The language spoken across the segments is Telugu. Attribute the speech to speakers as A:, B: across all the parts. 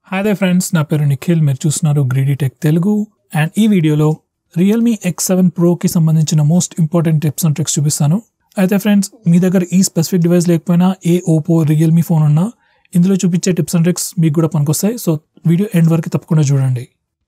A: హాయ్ దే ఫ్రెండ్స్ నా పేరు నిఖిల్ మీరు చూస్తున్నారు గ్రీడీ టెక్ తెలుగు అండ్ ఈ వీడియోలో రియల్మీ ఎక్స్ సెవెన్ ప్రోకి సంబంధించిన most important tips and tricks చూపిస్తాను అయితే ఫ్రెండ్స్ మీ దగ్గర ఈ స్పెసిఫిక్ డివైస్ లేకపోయినా ఏ ఓపో రియల్మీ ఫోన్ ఉన్నా ఇందులో చూపించే టిప్స్ అండ్ ట్రిక్స్ మీకు కూడా పనికొస్తాయి సో వీడియో ఎండ్ వరకు తప్పకుండా చూడండి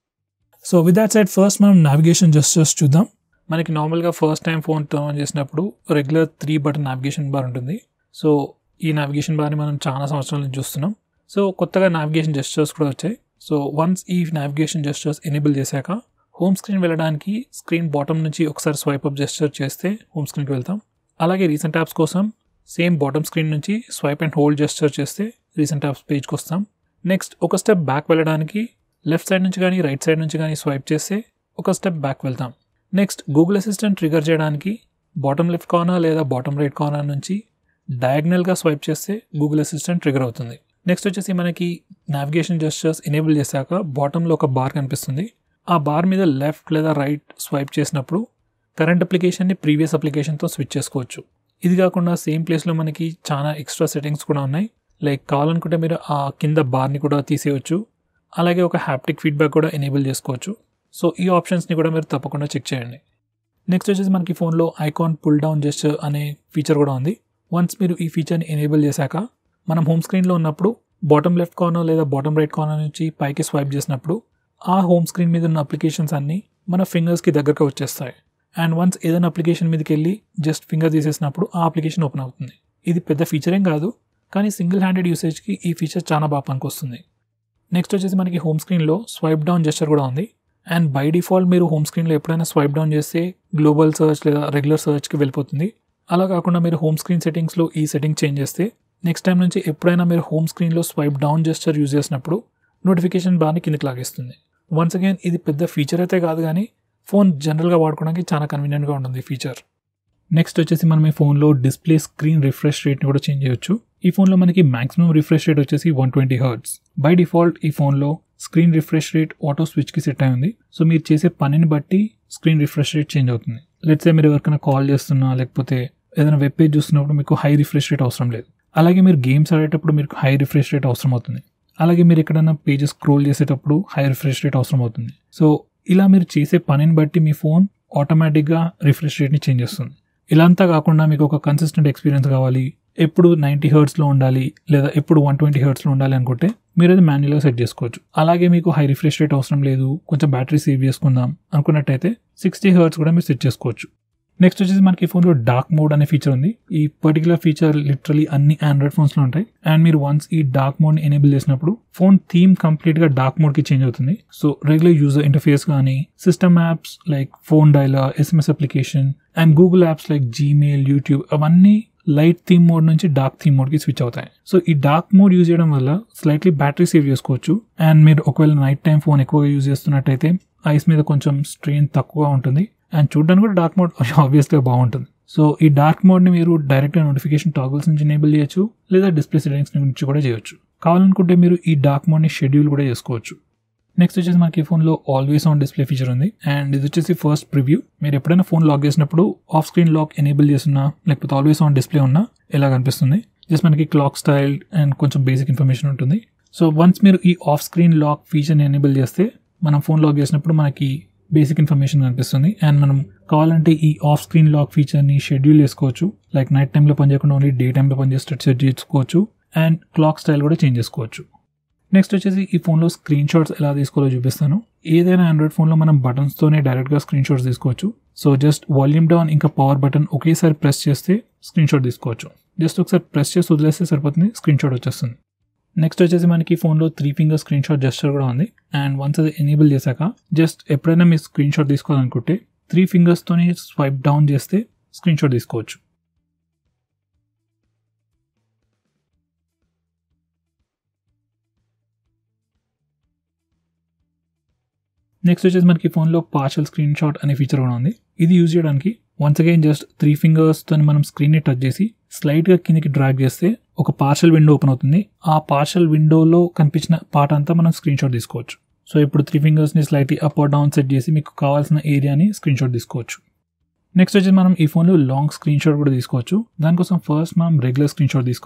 A: so with that side first మనం నావిగేషన్ జస్టర్స్ చూద్దాం మనకి నార్మల్గా first time phone turn on చేసినప్పుడు regular three button navigation bar ఉంటుంది సో ఈ నావిగేషన్ బార్ని మనం చాలా సంవత్సరాల నుంచి చూస్తున్నాం సో కొత్తగా నావిగేషన్ జెస్టర్స్ కూడా వచ్చాయి సో వన్స్ ఈ నావిగేషన్ జెస్టర్స్ ఎనేబుల్ చేశాక హోమ్ స్క్రీన్ వెళ్ళడానికి స్క్రీన్ బాటమ్ నుంచి ఒకసారి స్వైప్ అప్ జెస్టర్ చేస్తే హోమ్ స్క్రీన్కి వెళ్తాం అలాగే రీసెంట్ యాప్స్ కోసం సేమ్ బాటమ్ స్క్రీన్ నుంచి స్వైప్ అండ్ హోల్డ్ జెస్టర్ చేస్తే రీసెంట్ యాప్స్ పేజ్కి వస్తాం నెక్స్ట్ ఒక స్టెప్ బ్యాక్ వెళ్ళడానికి లెఫ్ట్ సైడ్ నుంచి కానీ రైట్ సైడ్ నుంచి కానీ స్వైప్ చేస్తే ఒక స్టెప్ బ్యాక్ వెళ్తాం నెక్స్ట్ గూగుల్ అసిస్టెంట్ ట్రిగర్ చేయడానికి బాటమ్ లెఫ్ట్ కార్నర్ లేదా బాటమ్ రైట్ కార్నర్ నుంచి డయాగ్నల్గా స్వైప్ చేస్తే గూగుల్ అసిస్టెంట్ ట్రిగర్ అవుతుంది నెక్స్ట్ వచ్చేసి మనకి నావిగేషన్ జెస్టర్స్ ఎనేబుల్ చేశాక బాటంలో ఒక బార్ కనిపిస్తుంది ఆ బార్ మీద లెఫ్ట్ లేదా రైట్ స్వైప్ చేసినప్పుడు కరెంట్ అప్లికేషన్ని ప్రీవియస్ అప్లికేషన్తో స్విచ్ చేసుకోవచ్చు ఇది కాకుండా సేమ్ ప్లేస్లో మనకి చాలా ఎక్స్ట్రా సెట్టింగ్స్ కూడా ఉన్నాయి లైక్ కావాలనుకుంటే మీరు ఆ కింద బార్ని కూడా తీసేయచ్చు అలాగే ఒక హ్యాప్టిక్ ఫీడ్బ్యాక్ కూడా ఎనేబుల్ చేసుకోవచ్చు సో ఈ ఆప్షన్స్ని కూడా మీరు తప్పకుండా చెక్ చేయండి నెక్స్ట్ వచ్చేసి మనకి ఫోన్లో ఐకాన్ పుల్ డౌన్ జెస్టర్ అనే ఫీచర్ కూడా ఉంది వన్స్ మీరు ఈ ఫీచర్ని ఎనేబుల్ చేశాక మనం హోమ్ స్క్రీన్లో ఉన్నప్పుడు బాటమ్ లెఫ్ట్ కార్నర్ లేదా బాటమ్ రైట్ కార్నర్ నుంచి పైకి స్వైప్ చేసినప్పుడు ఆ హోమ్ స్క్రీన్ మీద ఉన్న అప్లికేషన్స్ అన్నీ మన ఫింగర్స్కి దగ్గరకు వచ్చేస్తాయి అండ్ వన్స్ ఏదైనా అప్లికేషన్ మీదకి వెళ్ళి జస్ట్ ఫింగర్ తీసేసినప్పుడు ఆ అప్లికేషన్ ఓపెన్ అవుతుంది ఇది పెద్ద ఫీచర్ ఏం కాదు కానీ సింగిల్ హ్యాండెడ్ యూసేజ్కి ఈ ఫీచర్ చాలా బాగా పనికొస్తుంది నెక్స్ట్ వచ్చేసి మనకి హోమ్ స్క్రీన్లో స్వైప్ డౌన్ జెస్టర్ కూడా ఉంది అండ్ బై డిఫాల్ట్ మీరు హోమ్ స్క్రీన్లో ఎప్పుడైనా స్వైప్ డౌన్ చేస్తే గ్లోబల్ సర్చ్ లేదా రెగ్యులర్ సర్చ్కి వెళ్ళిపోతుంది అలా కాకుండా మీరు హోమ్ స్క్రీన్ సెట్టింగ్స్లో ఈ సెట్టింగ్ చేంజ్ చేస్తే నెక్స్ట్ టైం నుంచి ఎప్పుడైనా మీరు హోమ్ స్క్రీన్లో స్వైప్ డౌన్ జెస్టర్ యూజ్ చేసినప్పుడు నోటిఫికేషన్ బాగా కిందకి లాగేస్తుంది వన్స్ అగైన్ ఇది పెద్ద ఫీచర్ అయితే కాదు కానీ ఫోన్ జనరల్గా వాడుకోవడానికి చాలా కన్వీనియంట్గా ఉంటుంది ఈ ఫీచర్ నెక్స్ట్ వచ్చేసి మనం ఈ ఫోన్లో డిస్ప్లే స్క్రీన్ రిఫ్రెష్ రేట్ని కూడా చేంజ్ చేయొచ్చు ఈ ఫోన్లో మనకి మాక్సిమం రిఫ్రెష్ రేట్ వచ్చేసి one twenty hertz by default ఈ ఫోన్లో స్క్రీన్ రిఫ్రెష్ రేట్ ఆటో స్విచ్కి సెట్ అయి ఉంది సో మీరు చేసే పనిని బట్టి స్క్రీన్ రిఫ్రెష్ రేట్ చేంజ్ అవుతుంది లెట్స్ మీరు ఎవరికైనా కాల్ చేస్తున్నా లేకపోతే ఏదైనా వెబ్ పేజ్ చూస్తున్నప్పుడు మీకు హై రిఫ్రెష్ రేట్ అవసరం లేదు అలాగే మీరు గేమ్స్ ఆడేటప్పుడు మీకు హై రిఫ్రెష్ రేట్ అవసరం అవుతుంది అలాగే మీరు ఎక్కడైనా పేజెస్ స్క్రోల్ చేసేటప్పుడు హై రిఫ్రెష్ రేట్ అవసరం అవుతుంది సో ఇలా మీరు చేసే పనిని బట్టి మీ ఫోన్ ఆటోమేటిక్గా రిఫ్రెష్ రేట్ని చేంజ్ చేస్తుంది ఇలా అంతా కాకుండా మీకు ఒక కన్సిస్టెంట్ ఎక్స్పీరియన్స్ కావాలి ఎప్పుడు నైంటీ హర్ట్స్లో ఉండాలి లేదా ఎప్పుడు వన్ ట్వంటీ హర్ట్స్లో ఉండాలి అనుకుంటే మీరు అది మాన్యువల్గా సెట్ చేసుకోవచ్చు అలాగే మీకు హై రిఫ్రెష్ రేట్ అవసరం లేదు కొంచెం బ్యాటరీ సేవ్ చేసుకుందాం అనుకున్నట్టయితే సిక్స్టీ హర్ట్స్ కూడా మీరు సెట్ చేసుకోవచ్చు నెక్స్ట్ వచ్చేసి మనకి ఫోన్లో డార్క్ మోడ్ అనే ఫీచర్ ఉంది ఈ పర్టికులర్ ఫీచర్ లిటరలీ అన్ని ఆండ్రాయిడ్ ఫోన్స్లో ఉంటాయి అండ్ మీరు వన్స్ ఈ డార్క్ మోడ్ని ఎనేబుల్ చేసినప్పుడు ఫోన్ థీమ్ కంప్లీట్గా డార్క్ మోడ్కి చేంజ్ అవుతుంది సో రెగ్యులర్ యూజర్ ఇంటర్ఫేస్ కానీ system apps like phone dialer SMS application and Google apps like Gmail YouTube అవన్నీ లైట్ థీమ్ మోడ్ నుంచి డార్క్ థీమ్ మోడ్కి స్విచ్ అవుతాయి సో ఈ డార్క్ మోడ్ యూజ్ చేయడం వల్ల స్లైట్లీ బ్యాటరీ సేవ్ చేసుకోవచ్చు అండ్ మీరు ఒకవేళ నైట్ టైం ఫోన్ ఎక్కువగా యూజ్ చేస్తున్నట్టయితే ఐస్ మీద కొంచెం స్ట్రెయిన్ తక్కువ ఉంటుంది అండ్ చూడడానికి కూడా డార్క్ మోడ్ ఆబ్వియస్గా బాగుంటుంది సో ఈ డార్క్ మోడ్ని మీరు డైరెక్ట్గా నోటిఫికేషన్ టాగిల్స్ నుంచి ఎనేబుల్ చేయొచ్చు లేదా డిస్ప్లే సెట్టింగ్స్ నుంచి కూడా చేయొచ్చు కావాలనుకుంటే మీరు ఈ డార్క్ మోడ్ని షెడ్యూల్ కూడా చేసుకోవచ్చు నెక్స్ట్ వచ్చేసి మనకి ఫోన్లో ఆల్వేస్ ఆన్ డిస్ప్లే ఫీచర్ ఉంది అండ్ ఇది వచ్చేసి ఫస్ట్ ప్రివ్యూ మీరు ఎప్పుడైనా ఫోన్ లాక్ చేసినప్పుడు ఆఫ్ స్క్రీన్ లాక్ ఎనేబుల్ చేస్తున్నా లేకపోతే ఆల్వేస్ ఆన్ డిస్ప్లే ఉన్నా ఎలా కనిపిస్తుంది జస్ట్ మనకి క్లాక్ స్టైల్ అండ్ కొంచెం బేసిక్ ఇన్ఫర్మేషన్ ఉంటుంది సో వన్స్ మీరు ఈ ఆఫ్ స్క్రీన్ లాక్ ఫీచర్ని ఎనేబుల్ చేస్తే మనం ఫోన్ లాక్ చేసినప్పుడు మనకి బేసిక్ ఇన్ఫర్మేషన్ కనిపిస్తుంది అండ్ మనం కావాలంటే ఈ ఆఫ్ స్క్రీన్ లాక్ ఫీచర్ని షెడ్యూల్ చేసుకోవచ్చు లైక్ నైట్ టైంలో పనిచేయకుండా ఓన్లీ డే టైంలో పనిచేసేటట్టు సెట్ చేసుకోవచ్చు అండ్ క్లాక్ స్టైల్ కూడా చేంజ్ చేసుకోవచ్చు నెక్స్ట్ వచ్చేసి ఈ ఫోన్లో స్క్రీన్ షాట్స్ ఎలా తీసుకోవాలో చూపిస్తాను ఏదైనా ఆండ్రాయిడ్ ఫోన్లో మనం బటన్స్తోనే డైరెక్ట్గా స్క్రీన్ షాట్స్ తీసుకోవచ్చు సో జస్ట్ వాల్యూమ్ డౌన్ ఇంకా పవర్ బటన్ ఒకేసారి ప్రెస్ చేస్తే స్క్రీన్ షాట్ తీసుకోవచ్చు జస్ట్ ఒకసారి ప్రెస్ చేసి వదిలేస్తే సరిపోతుంది స్క్రీన్ షాట్ వచ్చేస్తుంది నెక్స్ట్ వచ్చేసి మనకి ఫోన్లో three finger screenshot gesture కూడా ఉంది అండ్ వన్స్ అది ఎనేబుల్ చేశాక జస్ట్ ఎప్పుడైనా మీరు స్క్రీన్ షాట్ తీసుకోవాలనుకుంటే త్రీ ఫింగర్స్తోని స్వైప్ డౌన్ చేస్తే స్క్రీన్ షాట్ తీసుకోవచ్చు నెక్స్ట్ వచ్చేసి మనకి ఫోన్లో పార్షల్ స్క్రీన్ షాట్ అనే ఫీచర్ కూడా ఉంది ఇది యూజ్ చేయడానికి వన్స్ అగైన్ జస్ట్ త్రీ ఫింగర్స్తో మనం స్క్రీన్ని టచ్ చేసి స్లైడ్గా కిందకి డ్రాగ్ చేస్తే ఒక పార్షల్ విండో ఓపెన్ అవుతుంది ఆ పార్షల్ విండోలో కనిపించిన పార్ట్ అంతా మనం స్క్రీన్ షాట్ తీసుకోవచ్చు సో ఇప్పుడు త్రీ ఫింగర్స్ని slightly up or down set చేసి మీకు కావాల్సిన ఏరియాని స్క్రీన్ షాట్ తీసుకోవచ్చు నెక్స్ట్ వచ్చేసి మనం ఈ ఫోన్లో లాంగ్ స్క్రీన్ షాట్ కూడా తీసుకోవచ్చు దానికోసం ఫస్ట్ మనం రెగ్యులర్ స్క్రీన్ షాట్ తీసుకోవాలి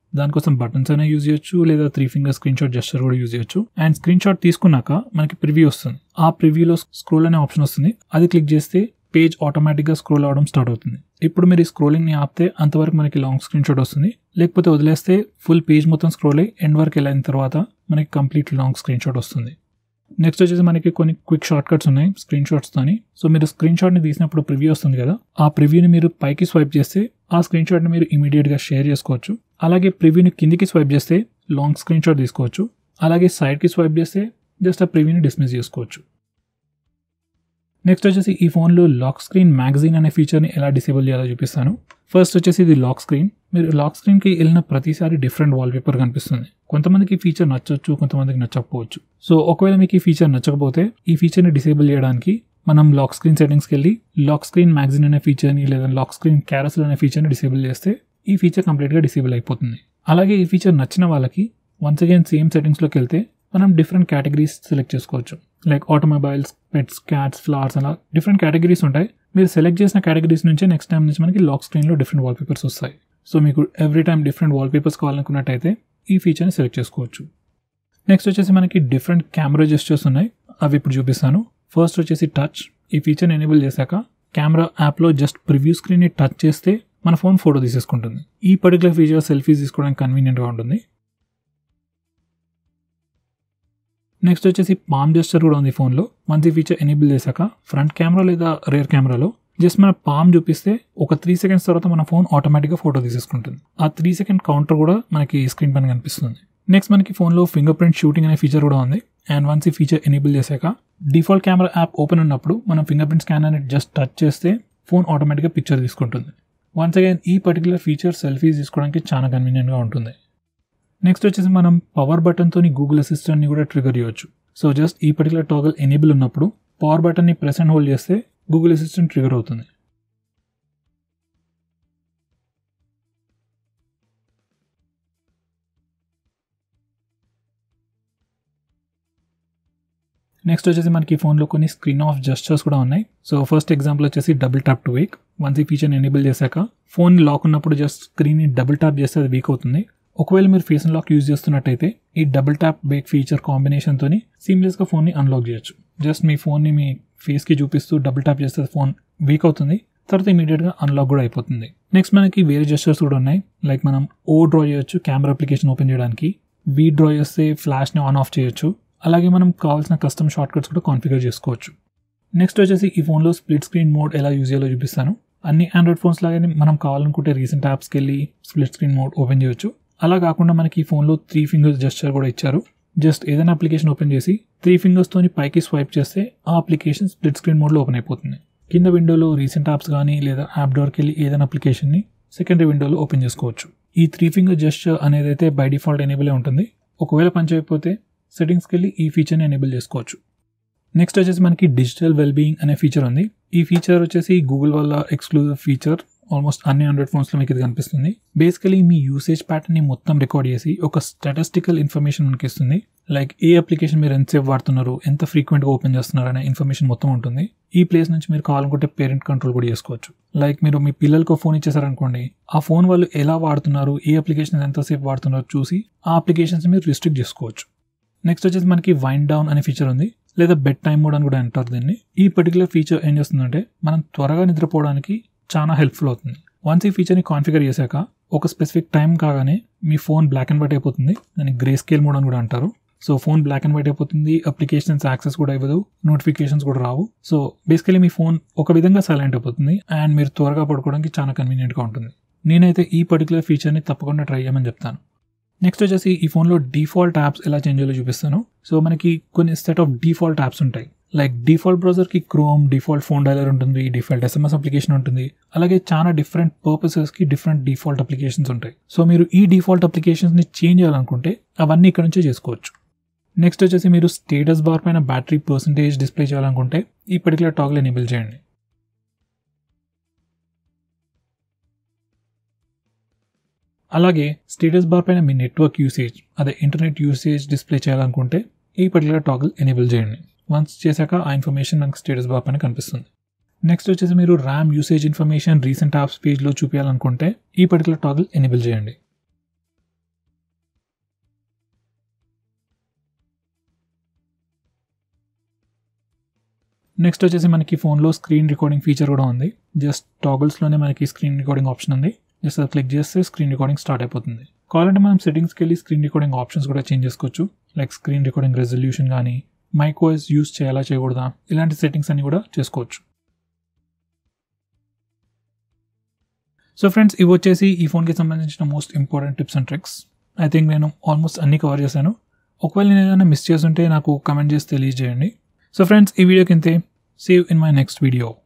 A: దానికోసం బటన్స్ అయినా యూజ్ చేయొచ్చు లేదా three finger screenshot gesture కూడా యూజ్ చేయొచ్చు అండ్ స్క్రీన్ షాట్ తీసుకున్నాక మనకి ప్రివ్యూ వస్తుంది ఆ ప్రివ్యూలో స్క్రోల్ అనే ఆప్షన్ వస్తుంది అది క్లిక్ చేస్తే పేజ్ ఆటోమేటిక్గా స్క్రోల్ అవడం స్టార్ట్ అవుతుంది ఇప్పుడు మీరు ఈ స్క్రోలింగ్ని ఆపితే అంతవరకు మనకి లాంగ్ స్క్రీన్ షాట్ వస్తుంది లేకపోతే వదిలేస్తే ఫుల్ పేజ్ మొత్తం స్క్రోల్ అయ్యి ఎండ్ వరకు వెళ్ళిన తర్వాత మనకి కంప్లీట్ లాంగ్ స్క్రీన్ షాట్ వస్తుంది నెక్స్ట్ వచ్చేసి మనకి కొన్ని క్విక్ షార్ట్ కట్స్ ఉన్నాయి స్క్రీన్ షాట్స్తోని సో మీరు స్క్రీన్ షాట్ని తీసినప్పుడు ప్రివ్యూ వస్తుంది కదా ఆ ప్రివ్యూని మీరు పైకి స్వైప్ చేస్తే ఆ స్క్రీన్ షాట్ని మీరు ఇమీడియట్గా షేర్ చేసుకోవచ్చు అలాగే ప్రివ్యూని కిందికి స్వైప్ చేస్తే లాంగ్ స్క్రీన్ షాట్ తీసుకోవచ్చు అలాగే సైడ్కి స్వైప్ చేస్తే జస్ట్ ఆ ప్రివ్యూని డిస్మిస్ చేసుకోవచ్చు నెక్స్ట్ వచ్చేసి ఈ ఫోన్లో లాక్ స్క్రీన్ మ్యాగజైన్ అనే ఫీచర్ని ఎలా డిసేబుల్ చేయాలో చూపిస్తాను ఫస్ట్ వచ్చేసి ఇది లాక్ స్క్రీన్ మీరు లాక్ స్క్రీన్కి వెళ్ళిన ప్రతిసారి డిఫరెంట్ వాల్పేపర్ కనిపిస్తుంది కొంతమందికి ఈ ఫీచర్ నచ్చొచ్చు కొంతమందికి నచ్చకపోవచ్చు సో ఒకవేళ మీకు ఈ ఫీచర్ నచ్చకపోతే ఈ ఫీచర్ని డిసేబుల్ చేయడానికి మనం లాక్ స్క్రీన్ సెట్టింగ్స్కి వెళ్ళి లాక్ స్క్రీన్ మ్యాగజైన్ అనే ఫీచర్ని లేదా లాక్ స్క్రీన్ క్యారసల్ అనే ఫీచర్ని డిసేబుల్ చేస్తే ఈ ఫీచర్ కంప్లీట్గా డిసేబుల్ అయిపోతుంది అలాగే ఈ ఫీచర్ నచ్చిన వాళ్ళకి వన్స్ అగైన్ సేమ్ సెట్టింగ్స్లోకి వెళ్తే మనం డిఫరెంట్ కేటగిరీస్ సెలెక్ట్ చేసుకోవచ్చు like automobiles pets cats flowers అలా డిఫరెంట్ కేటగిరీస్ ఉంటాయి మీరు సెలెక్ట్ చేసిన కేటగిరీస్ నుంచే నెక్స్ట్ టైం నుంచి మనకి లాక్ స్క్రీన్లో డిఫరెంట్ వాల్పేపర్స్ వస్తాయి సో మీకు ఎవ్రీ టైం డిఫరెంట్ వాల్పేపర్స్ కావాలనుకున్నట్టయితే ఈ ఫీచర్ని సెలెక్ట్ చేసుకోవచ్చు నెక్స్ట్ వచ్చేసి మనకి డిఫరెంట్ కెమెరా జెస్టర్స్ ఉన్నాయి అవి ఇప్పుడు చూపిస్తాను ఫస్ట్ వచ్చేసి టచ్ ఈ ఫీచర్ని ఎనేబుల్ చేశాక కెమెరా యాప్లో జస్ట్ ప్రివ్యూ స్క్రీన్ని టచ్ చేస్తే మన ఫోన్ ఫోటో తీసేసుకుంటుంది ఈ పర్టికులర్ ఫీచర్ సెల్ఫీస్ తీసుకోవడానికి కన్వీనియంట్గా ఉంటుంది నెక్స్ట్ వచ్చేసి పామ్ జెస్టర్ కూడా ఉంది ఫోన్లో మంచి ఫీచర్ ఎనేబుల్ చేశాక ఫ్రంట్ కెమెరా లేదా రేర్ కెమెరాలో జస్ట్ మన పామ్ చూపిస్తే ఒక త్రీ సెకండ్స్ తర్వాత మన ఫోన్ ఆటోమేటిక్గా ఫోటో తీసేసుకుంటుంది ఆ త్రీ సెకండ్ కౌంటర్ కూడా మనకి స్క్రీన్ పైన కనిపిస్తుంది నెక్స్ట్ మనకి ఫోన్లో ఫింగర్ ప్రింట్ షూటింగ్ అనే ఫీచర్ కూడా ఉంది అండ్ వన్స్ ఈ ఫీచర్ ఎనేబుల్ చేశాక డిఫాల్ట్ కెమెరా యాప్ ఓపెన్ ఉన్నప్పుడు మనం ఫింగర్ ప్రింట్ స్కానర్ని జస్ట్ టచ్ చేస్తే ఫోన్ ఆటోమేటిక్గా పిక్చర్ తీసుకుంటుంది వన్స్ అగైన్ ఈ పర్టికులర్ ఫీచర్ సెల్ఫీస్ తీసుకోవడానికి చాలా కన్వీనియంట్గా ఉంటుంది నెక్స్ట్ వచ్చేసి మనం పవర్ బటన్తో గూగుల్ అసిస్టెంట్ని కూడా ట్రిగర్ చేయొచ్చు సో జస్ట్ ఈ పర్టికులర్ టాగల్ ఎనేబుల్ ఉన్నప్పుడు పవర్ బటన్ని ప్రెస్ అండ్ హోల్డ్ చేస్తే గూగుల్ అసిస్టెంట్ ట్రిగర్ అవుతుంది నెక్స్ట్ వచ్చేసి మనకి ఫోన్లో కొన్ని స్క్రీన్ ఆఫ్ జస్టర్స్ కూడా ఉన్నాయి సో ఫస్ట్ ఎగ్జాంపుల్ వచ్చేసి double tap to wake once ఈ ఫీచర్ని ఎనేబుల్ చేశాక ఫోన్ లాక్ ఉన్నప్పుడు జస్ట్ స్క్రీన్ని డబుల్ ట్యాప్ చేస్తే అది వీక్ అవుతుంది ఒకవేళ మీరు ఫేస్ లాక్ యూజ్ చేస్తున్నట్టయితే ఈ డబుల్ ట్యాప్ బేక్ ఫీచర్ కాంబినేషన్తో సీమ్లెస్గా ఫోన్ని అన్లాక్ చేయొచ్చు జస్ట్ మీ ఫోన్ని మీ ఫేస్కి చూపిస్తూ డబుల్ ట్యాప్ చేస్తే ఫోన్ వీక్ అవుతుంది తర్వాత ఇమీడియట్గా అన్లాక్ కూడా అయిపోతుంది నెక్స్ట్ మనకి వేరే జెస్టర్స్ కూడా ఉన్నాయి లైక్ మనం ఓ డ్రా చేయొచ్చు కెమెరా అప్లికేషన్ ఓపెన్ చేయడానికి వీ డ్రా చేస్తే ఫ్లాష్ని ఆన్ ఆఫ్ చేయొచ్చు అలాగే మనం కావాల్సిన కస్టమ్ షార్ట్ కట్స్ కూడా కాన్ఫిగర్ చేసుకోవచ్చు నెక్స్ట్ వచ్చేసి ఈ ఫోన్లో స్ప్లిట్ స్క్రీన్ మోడ్ ఎలా యూజ్ చేయాలో చూపిస్తాను అన్ని ఆండ్రాయిడ్ ఫోన్స్ లాగానే మనం కావాలనుకుంటే రీసెంట్ యాప్స్కి వెళ్ళి స్ప్లిట్ స్క్రీన్ మోడ్ ఓపెన్ చేయొచ్చు అలా కాకుండా మనకి ఈ ఫోన్లో త్రీ ఫింగర్స్ జెస్చర్ కూడా ఇచ్చారు జస్ట్ ఏదైనా అప్లికేషన్ ఓపెన్ చేసి త్రీ ఫింగర్స్తోని పైకి స్వైప్ చేస్తే ఆ అప్లికేషన్ స్ప్లిట్ స్క్రీన్ మోడ్లో ఓపెన్ అయిపోతుంది కింద విండోలో రీసెంట్ యాప్స్ కానీ లేదా యాప్ డోర్కి వెళ్ళి ఏదైనా అప్లికేషన్ని సెకండరీ విండోలో ఓపెన్ చేసుకోవచ్చు ఈ త్రీ ఫింగర్ జెస్చర్ అనేది అయితే బై డిఫాల్ట్ ఎనేబుల్ ఉంటుంది ఒకవేళ పని చేయకపోతే సెట్టింగ్స్కి వెళ్ళి ఈ ఫీచర్ని ఎనేబుల్ చేసుకోవచ్చు నెక్స్ట్ వచ్చేసి మనకి డిజిటల్ వెల్బీయింగ్ అనే ఫీచర్ ఉంది ఈ ఫీచర్ వచ్చేసి గూగుల్ వల్ల ఎక్స్క్లూజివ్ ఫీచర్ ఆల్మోస్ట్ అన్ని హండ్రెడ్ ఫోన్స్లో మీకు ఇది కనిపిస్తుంది బేసికలీ మీ యూసేజ్ ప్యాటర్న్ని మొత్తం రికార్డ్ చేసి ఒక స్టాటిస్టికల్ ఇన్ఫర్మేషన్ మనకి ఇస్తుంది లైక్ ఏ అప్లికేషన్ మీరు ఎంతసేపు వాడుతున్నారు ఎంత ఫ్రీక్వెంట్గా ఓపెన్ చేస్తున్నారు అనే ఇన్ఫర్మేషన్ మొత్తం ఉంటుంది ఈ ప్లేస్ నుంచి మీరు కావాలనుకుంటే పేరెంట్ కంట్రోల్ కూడా చేసుకోవచ్చు లైక్ మీరు మీ పిల్లలకు ఫోన్ ఇచ్చేసారనుకోండి ఆ ఫోన్ వాళ్ళు ఎలా వాడుతున్నారు ఏ అప్లికేషన్ ఎంతసేపు వాడుతున్నారో చూసి ఆ అప్లికేషన్స్ మీరు రిస్ట్రిక్ట్ చేసుకోవచ్చు నెక్స్ట్ వచ్చేసి మనకి వైండ్ డౌన్ అనే ఫీచర్ ఉంది లేదా బెడ్ టైమ్ మోడ్ అని కూడా అంటారు దీన్ని ఈ పర్టికులర్ ఫీచర్ ఏం చేస్తుందంటే మనం త్వరగా నిద్రపోవడానికి చాలా హెల్ప్ఫుల్ అవుతుంది వన్స్ ఈ ఫీచర్ని కాన్ఫిగర్ చేశాక ఒక స్పెసిఫిక్ టైం కాగానే మీ ఫోన్ బ్లాక్ అండ్ వైట్ అయిపోతుంది దాన్ని గ్రే స్కేల్ మోడ్ అని కూడా అంటారు so phone black and white అయిపోతుంది అప్లికేషన్స్ యాక్సెస్ కూడా ఇవ్వదు నోటిఫికేషన్స్ కూడా రావు సో బేసికలీ మీ ఫోన్ ఒక విధంగా సైలెంట్ అయిపోతుంది అండ్ మీరు త్వరగా పడుకోవడానికి చాలా కన్వీనియంట్గా ఉంటుంది నేనైతే ఈ పర్టికులర్ ఫీచర్ని తప్పకుండా ట్రై చేయమని చెప్తాను నెక్స్ట్ వచ్చేసి ఈ ఫోన్లో డిఫాల్ట్ యాప్స్ ఎలా చేంజ్ చేయాలో చూపిస్తాను సో మనకి కొన్ని సెట్ ఆఫ్ డిఫాల్ట్ యాప్స్ ఉంటాయి లైక్ డిఫాల్ట్ బ్రౌజర్కి క్రోమ్ డిఫాల్ట్ ఫోన్ డైలర్ ఉంటుంది డిఫాల్ట్ ఎస్ఎంఎస్ అప్లికేషన్ ఉంటుంది అలాగే చాలా డిఫరెంట్ పర్పసెస్కి డిఫరెంట్ డిఫాల్ట్ అప్లికేషన్స్ ఉంటాయి సో మీరు ఈ డిఫాల్ట్ అప్లికేషన్స్ని చేంజ్ చేయాలనుకుంటే అవన్నీ ఇక్కడ నుంచే చేసుకోవచ్చు నెక్స్ట్ వచ్చేసి మీరు స్టేటస్ బార్ పైన బ్యాటరీ పర్సంటేజ్ డిస్ప్లే చేయాలనుకుంటే ఈ పర్టికులర్ టాగ్లు ఎనేబుల్ చేయండి అలాగే స్టేటస్ బార్ పైన మీ నెట్వర్క్ యూసేజ్ అదే ఇంటర్నెట్ యూసేజ్ డిస్ప్లే చేయాలనుకుంటే ఈ పర్టికులర్ టాగిల్ ఎనేబుల్ చేయండి వన్స్ చేశాక ఆ ఇన్ఫర్మేషన్ మనకు స్టేటస్ బార్ పైన కనిపిస్తుంది నెక్స్ట్ వచ్చేసి మీరు RAM usage information recent apps పేజ్లో చూపించాలనుకుంటే ఈ పర్టికులర్ టాగిల్ ఎనేబుల్ చేయండి నెక్స్ట్ వచ్చేసి మనకి ఫోన్లో స్క్రీన్ రికార్డింగ్ ఫీచర్ కూడా ఉంది జస్ట్ టాగుల్స్లోనే మనకి స్క్రీన్ రికార్డింగ్ ఆప్షన్ ఉంది జస్ట్ అది క్లిక్ చేస్తే స్క్రీన్ రికార్డింగ్ స్టార్ట్ అయిపోతుంది కావాలంటే మనం సెట్టింగ్స్కి వెళ్ళి స్క్రీన్ రికార్డింగ్ ఆప్షన్స్ కూడా చేంజ్ చేసుకోవచ్చు లైక్ స్క్రీన్ రికార్డింగ్ రెజల్యూషన్ కానీ మైక్ వాయిస్ యూస్ చేయాలా చేయకూడదా ఇలాంటి సెట్టింగ్స్ అన్ని కూడా చేసుకోవచ్చు సో ఫ్రెండ్స్ ఇవి వచ్చేసి ఈ ఫోన్కి సంబంధించిన most important tips and tricks I think నేను ఆల్మోస్ట్ అన్ని కవర్ చేశాను ఒకవేళ నేను ఏదైనా మిస్ చేస్తుంటే నాకు కమెంట్ చేసి తెలియజేయండి సో ఫ్రెండ్స్ ఈ వీడియో కింతే save in my next video